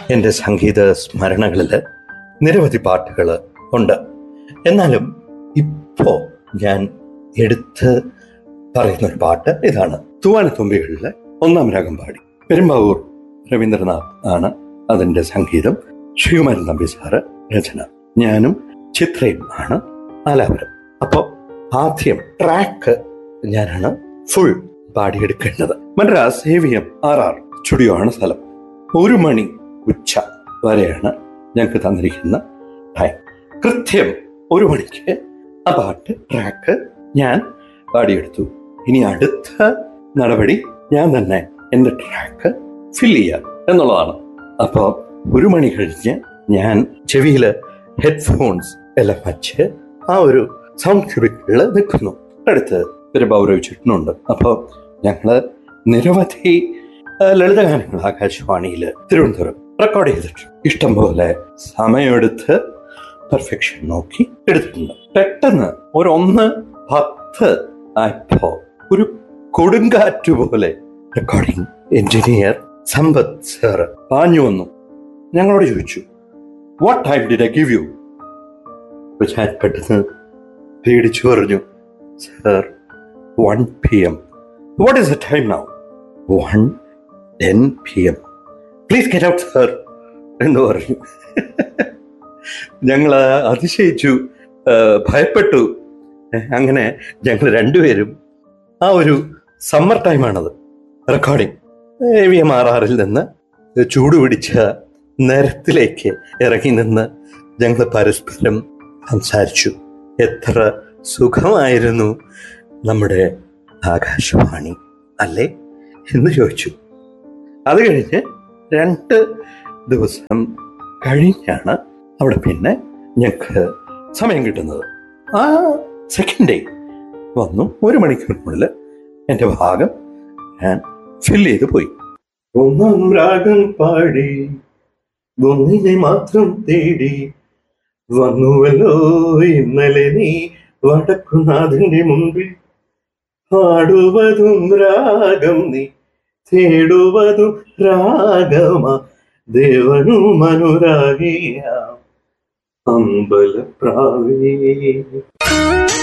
എൻ്റെ സംഗീത സ്മരണകളിൽ നിരവധി പാട്ടുകൾ ഉണ്ട് എന്നാലും ഇപ്പോ ഞാൻ എടുത്ത് പറയുന്ന ഒരു പാട്ട് ഇതാണ് തൂവാനത്തുമ്പികളിലെ ഒന്നാം രാഗം പാടി പെരുമ്പാവൂർ രവീന്ദ്രനാഥ് ആണ് അതിന്റെ സംഗീതം ശിവകുമാരൻ തമ്പി സാറ് രചന ഞാനും ചിത്രയും ആണ് ആലാപനം അപ്പോ ആദ്യം ട്രാക്ക് ഞാനാണ് ഫുൾ പാടിയെടുക്കേണ്ടത് Madras A V M R R studio ആണ് സ്ഥലം ഒരു മണി ഉച്ച വരെയാണ് ഞങ്ങൾക്ക് തന്നിരിക്കുന്ന ടൈം കൃത്യം ഒരു മണിക്ക് ആ പാട്ട് ട്രാക്ക് ഞാൻ പാടിയെടുത്തു ഇനി അടുത്ത നടപടി ഞാൻ തന്നെ എന്റെ ട്രാക്ക് ഫിൽ ചെയ്യുക എന്നുള്ളതാണ് അപ്പോൾ ഒരു മണി കഴിഞ്ഞ് ഞാൻ ചെവിയിൽ ഹെഡ്ഫോൺസ് എല്ലാം വച്ച് ആ ഒരു സൗണ്ട് ക്യൂബിക്കിൽ നിൽക്കുന്നു അടുത്ത് ഒരു പൗരവിച്ചിട്ടുണ്ട് അപ്പോൾ ഞങ്ങള് നിരവധി ആ, ലളിതഗാനങ്ങൾ ആകാശവാണിയിൽ തിരുവനന്തപുരം റെക്കോർഡ് ചെയ്തിട്ടുണ്ട് ഇഷ്ടംപോലെ സമയമെടുത്ത് പെർഫെക്ഷൻ നോക്കി എടുത്തിട്ടുണ്ട് പെട്ടെന്ന് ഒരു ഒന്ന് പത്ത് ആയപ്പോ ഒരു കൊടുങ്കാറ്റ് പോലെ റെക്കോർഡിംഗ് എഞ്ചിനീയർ സമ്പത്ത് സാറ് പാഞ്ഞു വന്നു ഞങ്ങളോട് ചോദിച്ചു what time did I give you ഞാൻ പെട്ടെന്ന് പേടിച്ചു പറഞ്ഞു sir one P M what is the time now one ten P M please get out sir എന്ന് പറഞ്ഞു ഞങ്ങൾ അതിശയിച്ചു ആ, ഭയപ്പെട്ടു ഏ, അങ്ങനെ ഞങ്ങൾ രണ്ടുപേരും ആ ഒരു സമ്മർ ടൈമാണത് recording A V M R ആറിൽ നിന്ന് ചൂട് പിടിച്ച നേരത്തിലേക്ക് ഇറങ്ങി നിന്ന് ഞങ്ങൾ പരസ്പരം സംസാരിച്ചു എത്ര സുഖമായിരുന്നു നമ്മുടെ ആകാശവാണി അല്ലേ എന്ന് ചോദിച്ചു അത് കഴിഞ്ഞ് രണ്ട് ദിവസം കഴിഞ്ഞാണ് അവിടെ പിന്നെ ഞങ്ങൾക്ക് സമയം കിട്ടുന്നത് ആ സെക്കൻഡ് ഡേ വന്നു ഒരു മണിക്കൂറിനുള്ളിൽ എൻ്റെ ഭാഗം ഞാൻ ഫിൽ ചെയ്ത് പോയി ഒന്നാം രാഗം പാടി ഒന്നിനെ മാത്രം തേടി വന്നുവല്ലോ ഇന്നലെ നീ വടക്കുനാഥന്റെ മുമ്പിൽ പാടുവതും രാഗം നീ തേടുവതും രാഗമാ ദേവനും അനുരാഗിയ അമ്പലപ്രാവേ